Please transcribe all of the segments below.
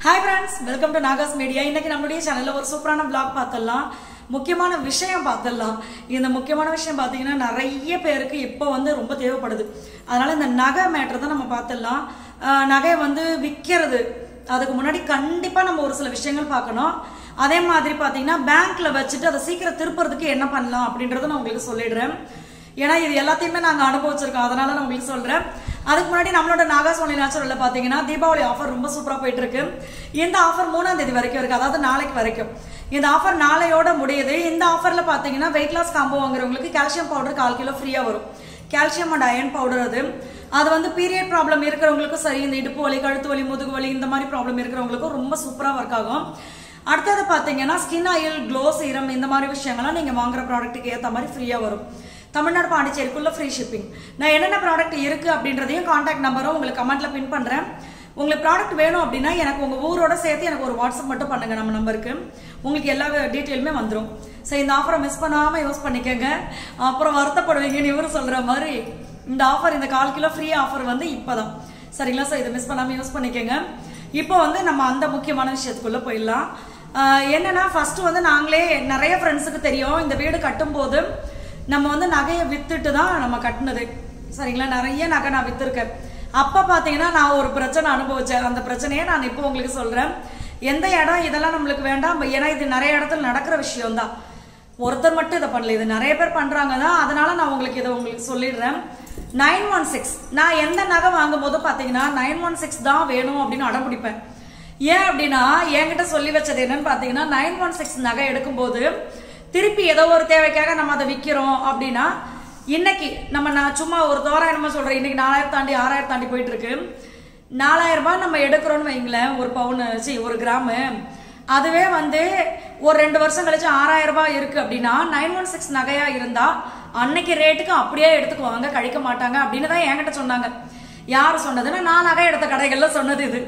Hi friends welcome to Naga's media இன்னைக்கு நம்மளுடைய சேனல்ல ஒரு சூப்பரான vlog பார்த்துடலாம் முக்கியமான விஷயம் பார்த்துடலாம் இந்த முக்கியமான விஷயம் பார்த்தீங்கன்னா நிறைய பேருக்கு இப்போ வந்து ரொம்ப தேவைப்படுது அதனால இந்த நகை மேட்ரு தான் நம்ம பார்த்துடலாம் ஆஹ் நகையை வந்து விற்கிறது அதுக்கு முன்னாடி கண்டிப்பாக நம்ம ஒரு சில விஷயங்கள் பார்க்கணும் அதே மாதிரி பார்த்தீங்கன்னா பேங்க்ல வச்சுட்டு அதை சீக்கிரம் திருப்புறதுக்கு என்ன பண்ணலாம் அப்படின்றத நான் உங்களுக்கு சொல்லிடுறேன் ஏன்னா இது எல்லாத்தையுமே நாங்கள் அனுபவிச்சிருக்கோம் அதனால நான் உங்களுக்கு சொல்றேன் அதுக்கு முன்னாடி நம்மளோட நாகாசோனி நேச்சுரல்ல பார்த்தீங்கன்னா தீபாவளி ஆஃபர் ரொம்ப சூப்பராக போயிட்டு இருக்கு இந்த ஆஃபர் மூணாம் தேதி வரைக்கும் இருக்கு அதாவது நாளைக்கு வரைக்கும் இந்த ஆஃபர் நாளையோட முடியுது இந்த ஆஃபர்ல பார்த்தீங்கன்னா வெயிட் லாஸ் காம்போ வாங்குறவங்களுக்கு கால்சியம் பவுடர் கால் கிலோ ஃப்ரீயாக வரும் கால்சியம் அண்ட் அயன் பவுடர் அது அது வந்து பீரியட் ப்ராப்ளம் இருக்கிறவங்களுக்கும் சரி இந்த இடுப்பு வலி கழுத்து வலி முதுகு வலி இந்த மாதிரி ப்ராப்ளம் இருக்கிறவங்களுக்கும் ரொம்ப சூப்பராக ஒர்க் ஆகும் அடுத்தது பார்த்தீங்கன்னா ஸ்கின் ஆயில் க்ளோ சீரம் இந்த மாதிரி விஷயங்கள்லாம் நீங்கள் வாங்குற ப்ராடக்ட்டுக்கு ஏற்ற மாதிரி ஃப்ரீயாக வரும் தமிழ்நாடு பாண்டிச்சேரிக்குள்ள ஃப்ரீ ஷிப்பிங் நான் என்னென்ன ப்ராடக்ட் இருக்கு அப்படின்றதையும் காண்டாக்ட் நம்பரும் உங்களுக்கு கமெண்ட்ல பின் பண்றேன் உங்களுக்கு ப்ராடக்ட் வேணும் அப்படின்னா எனக்கு உங்க ஊரோட சேர்த்து எனக்கு ஒரு வாட்ஸ்அப் மட்டும் பண்ணுங்க நம்ம நம்பருக்கு உங்களுக்கு எல்லா டீட்டெயிலுமே வந்துடும் ஸோ இந்த ஆஃபரை மிஸ் பண்ணாம யூஸ் பண்ணிக்கோங்க அப்புறம் வருத்தப்படுவீங்கன்னு இவரு சொல்ற மாதிரி இந்த ஆஃபர் இந்த கால் கிலோ ஃப்ரீ ஆஃபர் வந்து இப்போதான் சரிங்களா ஸோ இதை மிஸ் பண்ணாம யூஸ் பண்ணிக்கோங்க இப்போ வந்து நம்ம அந்த முக்கியமான விஷயத்துக்குள்ள போயிடலாம் ஆஹ் என்னன்னா ஃபர்ஸ்ட் வந்து நாங்களே நிறைய ஃப்ரெண்ட்ஸுக்கு தெரியும் இந்த வீடு கட்டும்போது நம்ம வந்து நகையை வித்துட்டு தான் நம்ம கட்டினது சரிங்களா நிறைய நகை நான் வித்துருக்கேன் அப்ப பாத்தீங்கன்னா நான் ஒரு பிரச்சனை அனுபவிச்சேன் அந்த பிரச்சனையை நான் இப்போ உங்களுக்கு சொல்றேன் எந்த இடம் இதெல்லாம் நம்மளுக்கு வேண்டாம் ஏன்னா இது நிறைய இடத்துல நடக்கிற விஷயம் தான் ஒருத்தர் மட்டும் இதை பண்ணல இது நிறைய பேர் பண்றாங்க தான் அதனால நான் உங்களுக்கு இதை உங்களுக்கு சொல்லிடுறேன் நைன் ஒன் சிக்ஸ் நான் எந்த நகை வாங்கும் போது பாத்தீங்கன்னா நைன் ஒன் சிக்ஸ் தான் வேணும் அப்படின்னு அடம்பிடிப்பேன் ஏன் அப்படின்னா என்கிட்ட சொல்லி வச்சது என்னன்னு பாத்தீங்கன்னா நைன் ஒன் சிக்ஸ் நகை எடுக்கும்போது திருப்பி ஏதோ ஒரு தேவைக்காக நம்ம அதை விற்கிறோம் அப்படின்னா இன்னைக்கு நம்ம நான் சும்மா ஒரு தோராயமா சொல்றேன் இன்னைக்கு நாலாயிரம் தாண்டி ஆறாயிரம் தாண்டி போயிட்டு இருக்கு நாலாயிரம் ரூபாய் நம்ம எடுக்கிறோம்னு வைங்களேன் ஒரு பவுனு சி ஒரு கிராமு அதுவே வந்து ஒரு ரெண்டு வருஷம் கழிச்சு ஆறாயிரம் ரூபாய் இருக்கு அப்படின்னா நைன் ஒன் சிக்ஸ் நகையா இருந்தா அன்னைக்கு ரேட்டுக்கு அப்படியே எடுத்துக்குவாங்க கழிக்க மாட்டாங்க அப்படின்னு தான் என்கிட்ட சொன்னாங்க யார் சொன்னதுன்னா நான் நகை எடுத்த கடைகள்ல சொன்னது இது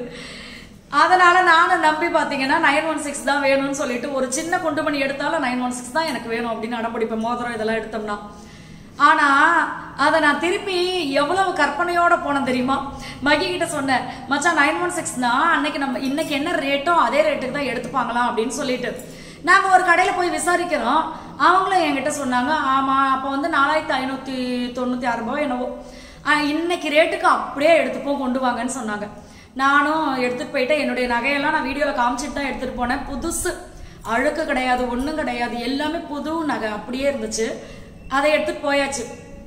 அதனால நானும் நம்பி பாத்தீங்கன்னா நைன் ஒன் சிக்ஸ் தான் வேணும்னு சொல்லிட்டு ஒரு சின்ன குண்டுமணி எடுத்தாலும் நைன் ஒன் சிக்ஸ் தான் எனக்கு வேணும் அப்படின்னு அடம்பிடிப்பேன் மோதிரம் இதெல்லாம் எடுத்தோம்னா ஆனா அதை நான் திருப்பி எவ்வளவு கற்பனையோட போனேன் தெரியுமா மகி கிட்ட சொன்னேன் மச்சான் நைன் ஒன் சிக்ஸ்னா அன்னைக்கு நம்ம இன்னைக்கு என்ன ரேட்டோ அதே ரேட்டுக்கு தான் எடுத்துப்பாங்களாம் அப்படின்னு சொல்லிட்டு நாங்க ஒரு கடையில போய் விசாரிக்கிறோம் அவங்களும் என்கிட்ட சொன்னாங்க ஆமா அப்ப வந்து நாலாயிரத்தி ஐநூத்தி தொண்ணூத்தி ஆறு ரூபாய் என்னவோ ஆஹ் இன்னைக்கு ரேட்டுக்கு அப்படியே எடுத்துப்போம் கொண்டு வாங்கன்னு சொன்னாங்க நானும் எடுத்துட்டு போயிட்டு என்னுடைய நகையெல்லாம் நான் வீடியோவில் காமிச்சிட்டு தான் எடுத்துட்டு போனேன் புதுசு அழுக்கு கிடையாது ஒன்றும் கிடையாது எல்லாமே புது நகை அப்படியே இருந்துச்சு அதை எடுத்துட்டு போயாச்சு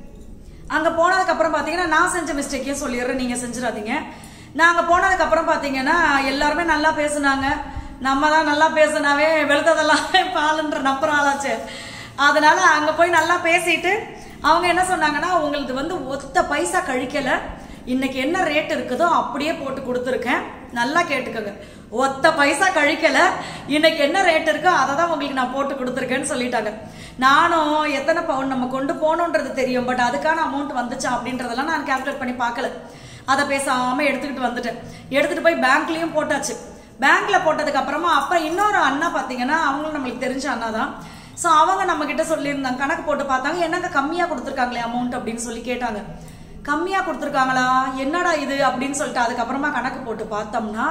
அங்கே போனதுக்கப்புறம் பார்த்தீங்கன்னா நான் செஞ்ச மிஸ்டேக்கையும் சொல்லிடுறேன் நீங்கள் செஞ்சிடாதீங்க நாங்கள் போனதுக்கப்புறம் பார்த்தீங்கன்னா எல்லாருமே நல்லா பேசுனாங்க நம்ம தான் நல்லா பேசுனாவே வெளுத்ததெல்லாம் பாலுன்ற நம்புற ஆளாச்சு அதனால அங்கே போய் நல்லா பேசிட்டு அவங்க என்ன சொன்னாங்கன்னா உங்களுக்கு வந்து ஒத்த பைசா கழிக்கல இன்னைக்கு என்ன ரேட் இருக்குதோ அப்படியே போட்டு கொடுத்துருக்கேன் நல்லா கேட்டுக்கோங்க ஒத்த பைசா கழிக்கல இன்னைக்கு என்ன ரேட் இருக்கோ அதை தான் உங்களுக்கு நான் போட்டு கொடுத்துருக்கேன்னு சொல்லிட்டாங்க நானும் எத்தனை பவுன் நம்ம கொண்டு போகணுன்றது தெரியும் பட் அதுக்கான அமௌண்ட் வந்துச்சா அப்படின்றதெல்லாம் நான் கால்குலேட் பண்ணி பார்க்கல அதை பேசாம எடுத்துக்கிட்டு வந்துட்டேன் எடுத்துட்டு போய் பேங்க்லயும் போட்டாச்சு பேங்க்ல போட்டதுக்கு அப்புறமா அப்புறம் இன்னொரு அண்ணா பாத்தீங்கன்னா அவங்களும் நம்மளுக்கு தெரிஞ்ச அண்ணா தான் ஸோ அவங்க நம்ம கிட்ட சொல்லியிருந்தாங்க கணக்கு போட்டு பார்த்தாங்க என்னங்க கம்மியா கொடுத்துருக்காங்களே அமௌண்ட் அப்படின்னு சொல்லி கேட்டாங்க கம்மியா கொடுத்துருக்காங்களா என்னடா இது அப்படின்னு சொல்லிட்டு அதுக்கப்புறமா கணக்கு போட்டு பார்த்தோம்னா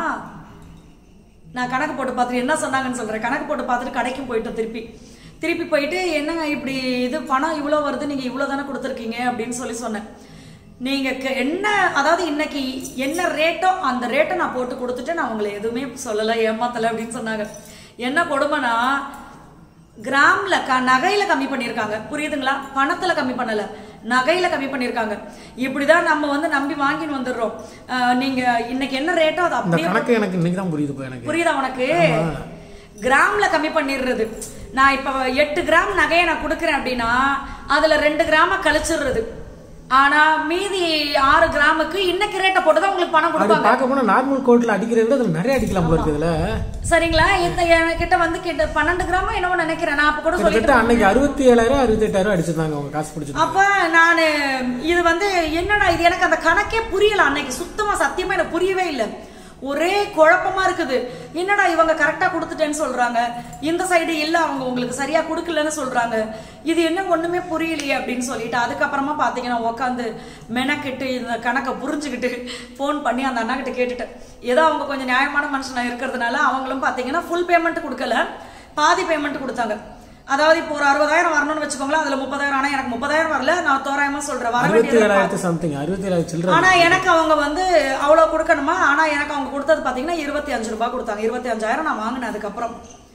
நான் கணக்கு போட்டு பார்த்துட்டு என்ன சொன்னாங்கன்னு சொல்றேன் கணக்கு போட்டு பார்த்துட்டு கடைக்கும் போயிட்டோம் திருப்பி திருப்பி போயிட்டு என்னங்க இப்படி இது பணம் இவ்வளோ வருது நீங்க இவ்வளோ தானே கொடுத்துருக்கீங்க அப்படின்னு சொல்லி சொன்னேன் நீங்க க- என்ன அதாவது இன்னைக்கு என்ன ரேட்டோ அந்த ரேட்டை நான் போட்டு கொடுத்துட்டு நான் உங்களை எதுவுமே சொல்லலை ஏமாத்தலை அப்படின்னு சொன்னாங்க என்ன கொடுமைனா கிராம்ல க நகையில கம்மி பண்ணியிருக்காங்க புரியுதுங்களா பணத்துல கம்மி பண்ணல நகையில கம்மி பண்ணியிருக்காங்க இப்படிதான் நம்ம வந்து நம்பி வாங்கின்னு வந்துடுறோம் அஹ் நீங்க இன்னைக்கு என்ன ரேட்டோ அது இந்த அப்படியே கணக்கு எனக்கு இன்னைக்கு தான் புரியுது இப்போ எனக்கு புரியுதா உனக்கு கிராம்ல கம்மி பண்ணிடுறது நான் இப்ப எட்டு கிராம் நகையை நான் கொடுக்குறேன் அப்படின்னா அதுல ரெண்டு கிராம கழிச்சிடுறது ஆனா மீதி ஆறு கிராமுக்கு இன்னைக்கு ரேட்டை போட்டு தான் உங்களுக்கு பணம் அப்படி கொடுப்பாங்க பார்க்க போனா நார்மல் கோட்ல அடிக்கிறத விட அதுல நிறைய அடிக்கலாம் போல இருக்கு இதுல சரிங்களா இந்த என்கிட்ட வந்து கிட்ட பன்னெண்டு கிராமோ என்னவோ நினைக்கிறேன் நான் அப்ப கூட சொல்லிட்டு கிட்டத்தட்ட அன்னைக்கு அறுபத்தி ஏழாயிரம் அறுபத்தி எட்டாயிரம் அடிச்சிருந்தாங்க அவங்க காசு பிடிச்சிட்டு அப்ப நான் இது வந்து என்னடா இது எனக்கு அந்த கணக்கே புரியல அன்னைக்கு சுத்தமா சத்தியமா எனக்கு புரியவே இல்லை ஒரே குழப்பமா இருக்குது என்னடா இவங்க கரெக்டா கொடுத்துட்டேன்னு சொல்றாங்க இந்த சைடு இல்ல அவங்க உங்களுக்கு சரியா கொடுக்கலன்னு சொல்றாங்க இது என்ன ஒண்ணுமே புரியலையே அப்படின்னு சொல்லிட்டு அதுக்கப்புறமா பாத்தீங்கன்னா உட்காந்து மெனக்கெட்டு இந்த கணக்கை புரிஞ்சுக்கிட்டு ஃபோன் பண்ணி அந்த அண்ணா கிட்ட கேட்டுட்டேன் ஏதோ அவங்க கொஞ்சம் நியாயமான மனுஷனா இருக்கிறதுனால அவங்களும் பாத்தீங்கன்னா ஃபுல் பேமெண்ட் கொடுக்கல பாதி பேமெண்ட் கொடுத்தாங்க அதாவது இப்போ ஒரு அறுபதாயிரம் வரணும்னு வச்சுக்கோங்களேன் அதுல முப்பதாயிரம் ஆனா எனக்கு முப்பதாயிரம் வரல நான் தோராயமா சொல்றேன் வர அறுபத்தி வேண்டியது ஏழாயிரத்து சம்திங் அறுபத்தி ஏழாயிரத்து சில்லற ஆனா எனக்கு அவங்க வந்து அவ்வளவு கொடுக்கணுமா ஆனா எனக்கு அவங்க கொடுத்தது பாத்தீங்கன்னா இருபத்தி அஞ்சு ரூபாய் கொடுத்தாங்க இருபத்தி அஞ்சாயிரம் நான் வாங்கினேன் அதுக்கப்புறம்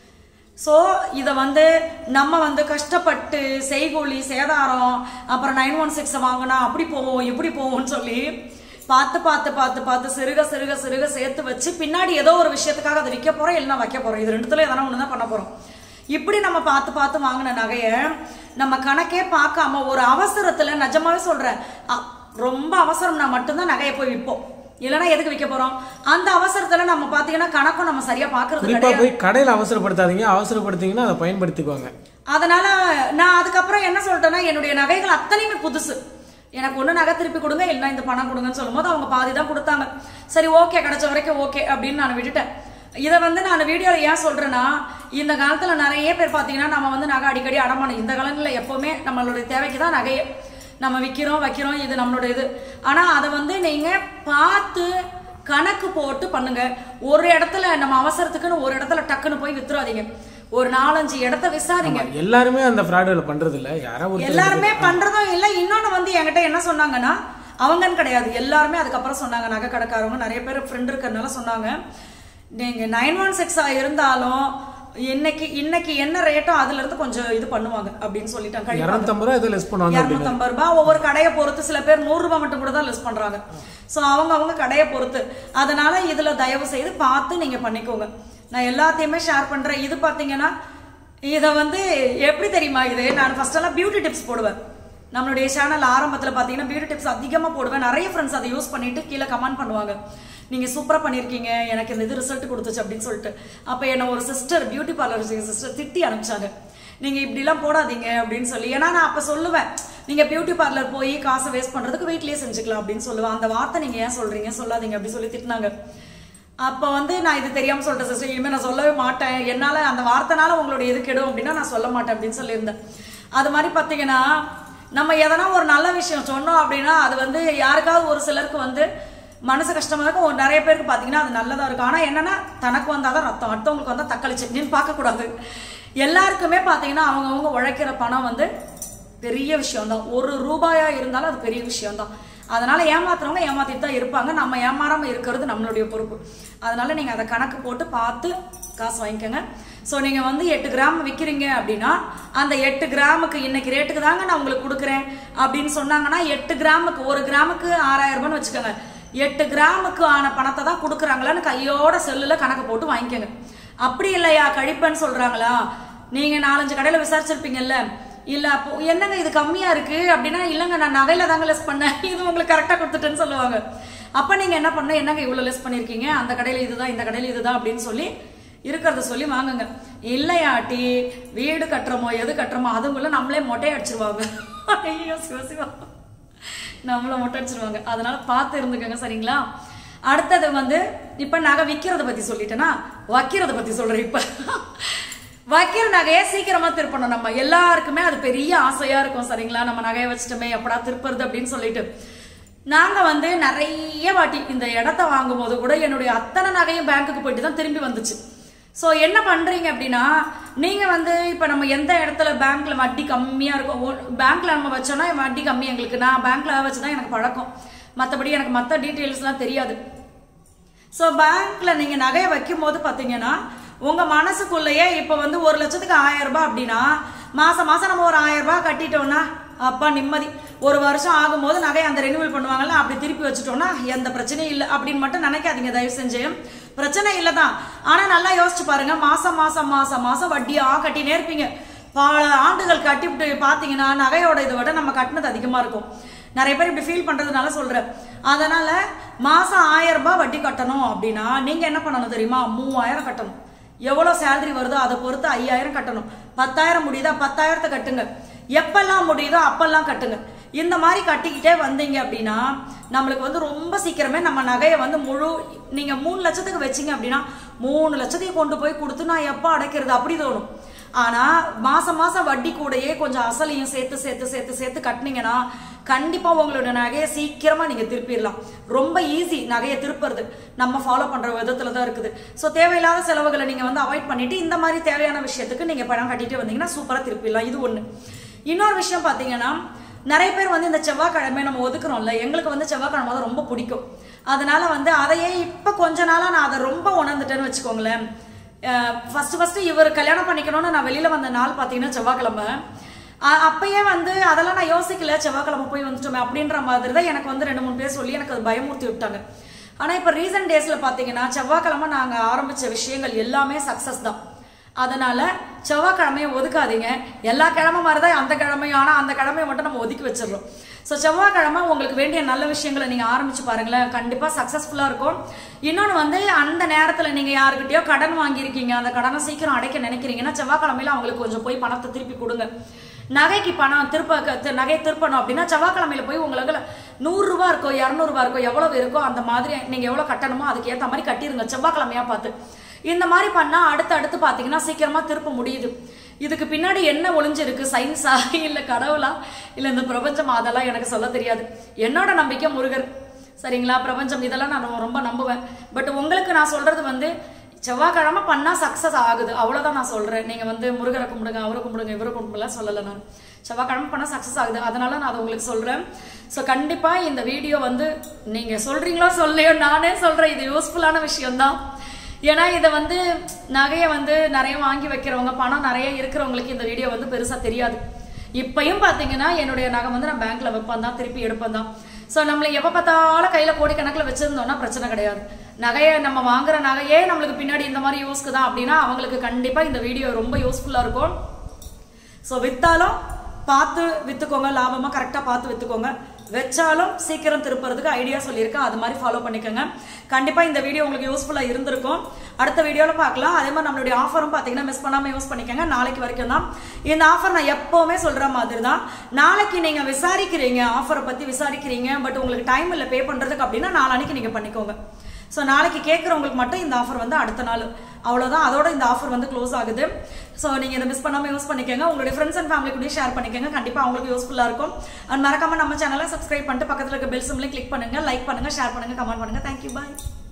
ஸோ இதை வந்து நம்ம வந்து கஷ்டப்பட்டு செய்கூலி சேதாரம் அப்புறம் நைன் ஒன் சிக்ஸ் வாங்கினா அப்படி போவோம் இப்படி போவோம்னு சொல்லி பார்த்து பார்த்து பார்த்து பார்த்து சிறுக சிறுக சிறுக சேர்த்து வச்சு பின்னாடி ஏதோ ஒரு விஷயத்துக்காக அதை விற்க போறோம் இல்லைன்னா வைக்க போறோம் இது ரெண்டுத்துல எதனா ஒன்று தான் பண்ண போறோம் இப்படி நம்ம பார்த்து பார்த்து வாங்கின நகையை நம்ம கணக்கே பார்க்காம ஒரு அவசரத்துல நிஜமாவே சொல்றேன் அ- ரொம்ப அவசரம்னா மட்டும்தான் நகையை போய் விற்போம் இல்லைன்னா எதுக்கு விற்க போறோம் அந்த அவசரத்துல நம்ம பாத்தீங்கன்னா கணக்கும் நம்ம சரியா பாக்குறது குறிப்பா கிடையாது போய் கடையில அவசரப்படுத்தாதீங்க அவசரப்படுத்தீங்கன்னா அதை பயன்படுத்திக்குவாங்க அதனால நான் அதுக்கப்புறம் என்ன சொல்லிட்டேன்னா என்னுடைய நகைகள் அத்தனையுமே புதுசு எனக்கு ஒண்ணு நகை திருப்பி கொடுங்க இல்லைன்னா இந்த பணம் கொடுங்கன்னு சொல்லும்போது அவங்க பாதி தான் கொடுத்தாங்க சரி ஓகே கிடைச்ச வரைக்கும் ஓகே அப்படின்னு நான் விட்டுட்டேன் இதை வந்து நான் வீடியோவில் ஏன் சொல்றேன்னா இந்த காலத்துல நிறைய பேர் பார்த்தீங்கன்னா நம்ம வந்து நகை அடிக்கடி அடமானம் இந்த காலங்களில் எப்பவுமே நம்மளுடைய தேவைக்கு தான் நகையே நம்ம விற்கிறோம் வைக்கிறோம் இது நம்மளோட இது ஆனா அதை வந்து நீங்க பார்த்து கணக்கு போட்டு பண்ணுங்க ஒரு இடத்துல நம்ம அவசரத்துக்குன்னு ஒரு இடத்துல டக்குன்னு போய் வித்துறாதீங்க ஒரு நாலஞ்சு இடத்த விசாரிங்க எல்லாருமே அந்த ஃப்ராடுல பண்றது இல்ல யாரோ ஒரு எல்லாருமே பண்றதும் இல்ல இன்னொன்னு வந்து என்கிட்ட என்ன சொன்னாங்கன்னா அவங்கன்னு கிடையாது எல்லாருமே அதுக்கப்புறம் சொன்னாங்க நகை கடைக்காரவங்க நிறைய பேர் ஃப்ரெண்ட் இருக்கிறதுனால சொன்னாங்க நீங்க நைன் ஒன் சிக்ஸா இருந்தாலும் இன்னைக்கு இன்னைக்கு என்ன ரேட்டோ அதுல இருந்து கொஞ்சம் இது பண்ணுவாங்க அப்படின்னு சொல்லிட்டாங்க கழிப்பாங்க. இரநூத்தம்பது ரூபா ஏதோ லெஸ் பண்ணுவாங்க அப்படின்னு இரநூத்தம்பது ரூபாய் ஒவ்வொரு கடையை பொறுத்து சில பேர் நூறு ரூபாய் மட்டும் கூட தான் லிஸ்ட் பண்றாங்க சோ அவங்க அவங்க கடையை பொறுத்து அதனால இதுல தயவு செய்து பார்த்து நீங்க பண்ணிக்கோங்க நான் எல்லாத்தையுமே ஷேர் பண்றேன் இது பாத்தீங்கன்னா இத வந்து எப்படி தெரியுமா இது நான் ஃபர்ஸ்ட் எல்லாம் பியூட்டி டிப்ஸ் போடுவேன் நம்மளுடைய சேனல் ஆரம்பத்துல பாத்தீங்கன்னா பியூட்டி டிப்ஸ் அதிகமா போடுவேன் நிறைய ஃப்ரெண்ட்ஸ் அதை யூஸ் பண்ணிட்டு கீழே கமெண்ட் பண்ணுவாங்க நீங்க சூப்பரா பண்ணிருக்கீங்க எனக்கு இந்த இது ரிசல்ட் கொடுத்துச்சு அப்படின்னு சொல்லிட்டு அப்ப என்ன ஒரு சிஸ்டர் பியூட்டி பார்லர் சிஸ்டர் திட்டி அனுப்பிச்சாங்க நீங்க இப்படிலாம் போடாதீங்க அப்படின்னு சொல்லி ஏன்னா நான் அப்ப சொல்லுவேன் நீங்க பியூட்டி பார்லர் போய் காசை வேஸ்ட் பண்றதுக்கு வீட்லயே செஞ்சுக்கலாம் அப்படின்னு சொல்லுவேன் அந்த வார்த்தை நீங்க ஏன் சொல்றீங்க சொல்லாதீங்க அப்படி சொல்லி திட்டினாங்க அப்ப வந்து நான் இது தெரியாம சொல்லிட்டேன் சிஸ்டர் இனிமே நான் சொல்லவே மாட்டேன் என்னால அந்த வார்த்தைனால உங்களுடைய இது கெடும் அப்படின்னா நான் சொல்ல மாட்டேன் அப்படின்னு சொல்லியிருந்தேன் அது மாதிரி பாத்தீங்கன்னா நம்ம எதனா ஒரு நல்ல விஷயம் சொன்னோம் அப்படின்னா அது வந்து யாருக்காவது ஒரு சிலருக்கு வந்து மனசு கஷ்டமா இருக்கும் ஒரு நிறைய பேருக்கு பாத்தீங்கன்னா அது நல்லதா இருக்கும் ஆனா என்னன்னா தனக்கு வந்தாதான் ரத்தம் அடுத்தவங்களுக்கு வந்தா தக்காளி சட்னின்னு பார்க்க கூடாது எல்லாருக்குமே பாத்தீங்கன்னா அவங்கவங்க உழைக்கிற பணம் வந்து பெரிய விஷயம்தான் ஒரு ரூபாயா இருந்தாலும் அது பெரிய விஷயம்தான் அதனால ஏமாத்துறவங்க ஏமாத்திட்டு தான் இருப்பாங்க நம்ம ஏமாறாம இருக்கிறது நம்மளுடைய பொறுப்பு அதனால நீங்க அதை கணக்கு போட்டு பார்த்து காசு வாங்கிக்கோங்க ஸோ நீங்க வந்து எட்டு கிராம் விற்கிறீங்க அப்படின்னா அந்த எட்டு கிராமுக்கு இன்னைக்கு ரேட்டுக்கு தாங்க நான் உங்களுக்கு கொடுக்குறேன் அப்படின்னு சொன்னாங்கன்னா எட்டு கிராமுக்கு ஒரு கிராமுக்கு ஆறாயிரம் ரூபான்னு வச்சுக்கோங்க எட்டு கிராமுக்கு ஆன பணத்தை தான் கொடுக்குறாங்களான்னு கையோட செல்லுல கணக்கு போட்டு வாங்கிக்கோங்க அப்படி இல்லையா கழிப்பேன்னு சொல்றாங்களா நீங்க நாலஞ்சு கடையில விசாரிச்சிருப்பீங்கல்ல இல்ல அப்போ என்னங்க இது கம்மியா இருக்கு அப்படின்னா இல்லங்க நான் நகையில தாங்க லெஸ் பண்ணேன் இது உங்களுக்கு கரெக்டா கொடுத்துட்டேன்னு சொல்லுவாங்க அப்ப நீங்க என்ன பண்ண என்னங்க இவ்வளவு லெஸ் பண்ணிருக்கீங்க அந்த கடையில இதுதான் இந்த கடையில இதுதான் அப்படின்னு சொல்லி இருக்கிறத சொல்லி வாங்குங்க இல்லையாட்டி வீடு கட்டுறோமோ எது கட்டுறோமோ அதுக்குள்ள நம்மளே மொட்டை அடிச்சிருவாங்க ஐயோ சிவ சிவா நம்மள மொட்டை அடிச்சிருவாங்க அதனால பார்த்து இருந்துக்கோங்க சரிங்களா அடுத்தது வந்து இப்ப நகை விக்கிறத பத்தி சொல்லிட்டேனா வைக்கிறத பத்தி சொல்றேன் இப்ப வைக்கிற நகையை சீக்கிரமா திருப்பணும் நம்ம எல்லாருக்குமே அது பெரிய ஆசையா இருக்கும் சரிங்களா நம்ம நகையை வச்சுட்டோமே எப்படா திருப்புறது அப்படின்னு சொல்லிட்டு நாங்க வந்து நிறைய வாட்டி இந்த இடத்த வாங்கும் போது கூட என்னுடைய அத்தனை நகையும் பேங்க்குக்கு போயிட்டு தான் திரும்பி வந்துச்சு ஸோ என்ன பண்றீங்க அப்படின்னா நீங்க வந்து இப்ப நம்ம எந்த இடத்துல பேங்க்ல வட்டி கம்மியா இருக்கும் பேங்க்ல நம்ம வச்சோம்னா வட்டி கம்மி எங்களுக்கு நான் பேங்க்ல வச்சுதான் எனக்கு பழக்கம் மற்றபடி எனக்கு மற்ற டீட்டெயில்ஸ்லாம் தெரியாது ஸோ பேங்க்ல நீங்க நகையை வைக்கும் போது பாத்தீங்கன்னா உங்க மனசுக்குள்ளேயே இப்ப வந்து ஒரு லட்சத்துக்கு ஆயிரம் ரூபாய் அப்படின்னா மாசம் மாசம் நம்ம ஒரு ஆயிரம் ரூபாய் கட்டிட்டோம்னா அப்பா நிம்மதி ஒரு வருஷம் ஆகும்போது நகையை அந்த ரெனியூவல் பண்ணுவாங்கல்ல அப்படி திருப்பி வச்சுட்டோம்னா எந்த பிரச்சனையும் இல்லை அப்படின்னு மட்டும் நினைக்காதீங்க தயவு செஞ்சு பிரச்சனை இல்லை தான் ஆனா நல்லா யோசிச்சு பாருங்க மாசம் மாசம் மாசம் மாசம் வட்டியா கட்டினே இருப்பீங்க பல ஆண்டுகள் கட்டிவிட்டு பாத்தீங்கன்னா நகையோட இதை விட நம்ம கட்டினது அதிகமா இருக்கும் நிறைய பேர் இப்படி ஃபீல் பண்றதுனால சொல்றேன் அதனால மாசம் ஆயிரம் ரூபாய் வட்டி கட்டணும் அப்படின்னா நீங்க என்ன பண்ணணும் தெரியுமா மூவாயிரம் கட்டணும் எவ்வளவு சேலரி வருதோ அதை பொறுத்து ஐயாயிரம் கட்டணும் பத்தாயிரம் முடியுதா பத்தாயிரத்தை கட்டுங்க எப்பெல்லாம் முடியுதோ அப்பெல்லாம் கட்டுங்க இந்த மாதிரி கட்டிக்கிட்டே வந்தீங்க அப்படின்னா நம்மளுக்கு வந்து ரொம்ப சீக்கிரமே நம்ம நகையை வந்து முழு நீங்க மூணு லட்சத்துக்கு வச்சீங்க அப்படின்னா மூணு லட்சத்தையும் கொண்டு போய் கொடுத்து நான் எப்போ அடைக்கிறது அப்படி தோணும் ஆனா மாசம் மாசம் வட்டி கூடயே கொஞ்சம் அசலையும் சேர்த்து சேர்த்து சேர்த்து சேர்த்து கட்டினீங்கன்னா கண்டிப்பா உங்களோட நகையை சீக்கிரமா நீங்க திருப்பிடலாம் ரொம்ப ஈஸி நகையை திருப்புறது நம்ம ஃபாலோ பண்ற விதத்துல தான் இருக்குது ஸோ தேவையில்லாத செலவுகளை நீங்க வந்து அவாய்ட் பண்ணிட்டு இந்த மாதிரி தேவையான விஷயத்துக்கு நீங்க பணம் கட்டிட்டு வந்தீங்கன்னா சூப்பரா திருப்பிடலாம் இது ஒண்ணு இன்னொரு விஷயம் பாத்தீங்கன்னா நிறைய பேர் வந்து இந்த செவ்வாய்க்கிழமை நம்ம ஒதுக்குறோம்ல எங்களுக்கு வந்து செவ்வாய்க்கிழமை தான் ரொம்ப பிடிக்கும் அதனால வந்து அதையே இப்ப கொஞ்ச நாளா நான் அதை ரொம்ப உணர்ந்துட்டேன்னு வச்சுக்கோங்களேன் ஃபர்ஸ்ட் ஃபர்ஸ்ட் இவர் கல்யாணம் பண்ணிக்கணும்னு நான் வெளியில வந்த நாள் பார்த்தீங்கன்னா செவ்வாய்க்கிழமை அ- அப்பயே வந்து அதெல்லாம் நான் யோசிக்கல செவ்வாய்க்கிழமை போய் வந்துட்டோமே அப்படின்ற மாதிரி தான் எனக்கு வந்து ரெண்டு மூணு பேர் சொல்லி எனக்கு அது பயமுறுத்தி விட்டாங்க ஆனா இப்போ ரீசன்ட் டேஸ்ல பாத்தீங்கன்னா செவ்வாய்க்கிழமை நாங்க ஆரம்பிச்ச விஷயங்கள் எல்லாமே சக்சஸ் தான் அதனால செவ்வாய்க்கிழமையை ஒதுக்காதீங்க எல்லா கிழமை மாதிரி தான் அந்த கிழமையும் ஆனா அந்த கிழமையை மட்டும் நம்ம ஒதுக்கி வச்சிடுறோம் ஸோ செவ்வாய்க்கிழமை உங்களுக்கு வேண்டிய நல்ல விஷயங்களை நீங்க ஆரம்பிச்சு பாருங்களேன் கண்டிப்பா சக்சஸ்ஃபுல்லா இருக்கும் இன்னொன்னு வந்து அந்த நேரத்துல நீங்க யாருக்கிட்டயோ கடன் வாங்கியிருக்கீங்க அந்த கடனை சீக்கிரம் அடைக்க நினைக்கிறீங்கன்னா செவ்வாய்க்கிழமையில அவங்களுக்கு கொஞ்சம் போய் பணத்தை திருப்பி கொடுங்க நகைக்கு பணம் திருப்ப க- தி- நகை திருப்பணும் அப்படின்னா செவ்வாய்க்கிழமையில போய் உங்களுக்கு நூறு ரூபா இருக்கோ இரநூறுபா இருக்கோ எவ்வளவு இருக்கோ அந்த மாதிரி நீங்க எவ்வளவு கட்டணுமோ அதுக்கு ஏத்த மாதிரி கட்டிருங்க செவ்வாய்க்கிழமையா பார்த்து இந்த மாதிரி பண்ணா அடுத்து அடுத்து பாத்தீங்கன்னா சீக்கிரமா திருப்ப முடியுது இதுக்கு பின்னாடி என்ன ஒளிஞ்சிருக்கு சயின்ஸா இல்ல கடவுளா இல்ல இந்த பிரபஞ்சமா அதெல்லாம் எனக்கு சொல்ல தெரியாது என்னோட நம்பிக்கை முருகர் சரிங்களா பிரபஞ்சம் இதெல்லாம் நான் ரொம்ப நம்புவேன் பட் உங்களுக்கு நான் சொல்றது வந்து செவ்வாய்க்கிழமை பண்ணா சக்சஸ் ஆகுது அவ்வளவுதான் நான் சொல்றேன் நீங்க வந்து முருகரை கும்பிடுங்க அவரை கும்பிடுங்க இவரை கும்பிடலாம் சொல்லலை நான் செவ்வாய்க்கிழமை பண்ணா சக்சஸ் ஆகுது அதனால நான் அதை உங்களுக்கு சொல்றேன் ஸோ கண்டிப்பா இந்த வீடியோ வந்து நீங்க சொல்றீங்களோ சொல்லையோ நானே சொல்றேன் இது யூஸ்ஃபுல்லான விஷயம்தான் ஏன்னா இதை வந்து நகையை வந்து நிறைய வாங்கி வைக்கிறவங்க பணம் நிறைய இருக்கிறவங்களுக்கு இந்த வீடியோ வந்து பெருசா தெரியாது இப்பயும் பாத்தீங்கன்னா என்னுடைய நகை வந்து நான் பேங்க்ல வைப்பேன் தான் திருப்பி எடுப்பேன் தான் ஸோ நம்மளை எப்போ பார்த்தாலும் கையில கோடிக்கணக்கில் வச்சிருந்தோம்னா பிரச்சனை கிடையாது நகையை நம்ம வாங்குற நகையே நம்மளுக்கு பின்னாடி இந்த மாதிரி யூஸ்க்கு தான் அப்படின்னா அவங்களுக்கு கண்டிப்பா இந்த வீடியோ ரொம்ப யூஸ்ஃபுல்லா இருக்கும் ஸோ வித்தாலும் பார்த்து வித்துக்கோங்க லாபமா கரெக்டா பார்த்து வித்துக்கோங்க வச்சாலும் சீக்கிரம் திருப்புறதுக்கு ஐடியா சொல்லியிருக்கேன் அது மாதிரி ஃபாலோ பண்ணிக்கோங்க கண்டிப்பா இந்த வீடியோ உங்களுக்கு யூஸ்ஃபுல்லா இருந்திருக்கும் அடுத்த வீடியோல பார்க்கலாம் அதே மாதிரி நம்மளுடைய ஆஃபரும் பார்த்தீங்கன்னா மிஸ் பண்ணாம யூஸ் பண்ணிக்கோங்க நாளைக்கு வரைக்கும் தான் இந்த ஆஃபர் நான் எப்பவுமே சொல்ற மாதிரி தான் நாளைக்கு நீங்க விசாரிக்கிறீங்க ஆஃபரை பத்தி விசாரிக்கிறீங்க பட் உங்களுக்கு டைம் இல்லை பே பண்றதுக்கு அப்படின்னா நாளானைக்கு நீங்க பண்ணிக்கோங்க ஸோ நாளைக்கு கேட்குறவங்களுக்கு மட்டும் இந்த ஆஃபர் வந்து அடுத்த நாள் அவ்வளோதான் அதோட இந்த ஆஃபர் வந்து க்ளோஸ் ஆகுது ஸோ நீங்கள் இதை மிஸ் பண்ணாமல் யூஸ் பண்ணிக்கோங்க உங்களுடைய ஃப்ரெண்ட்ஸ் அண்ட் ஃபேமிலி கூட ஷேர் பண்ணிக்கோங்க கண்டிப்பாக அவங்களுக்கு யூஸ்ஃபுல்லாக இருக்கும் அண்ட் மறக்காம நம்ம சேனலை சப்ஸ்கிரைப் பண்ணிட்டு பக்கத்தில் இருக்க பெல் சிம்லையும் கிளிக் பண்ணுங்க லைக் பண்ணுங்க ஷேர் பண்ணுங்க கமெண்ட் பண்ணுங்க தேங்க்யூ பாய்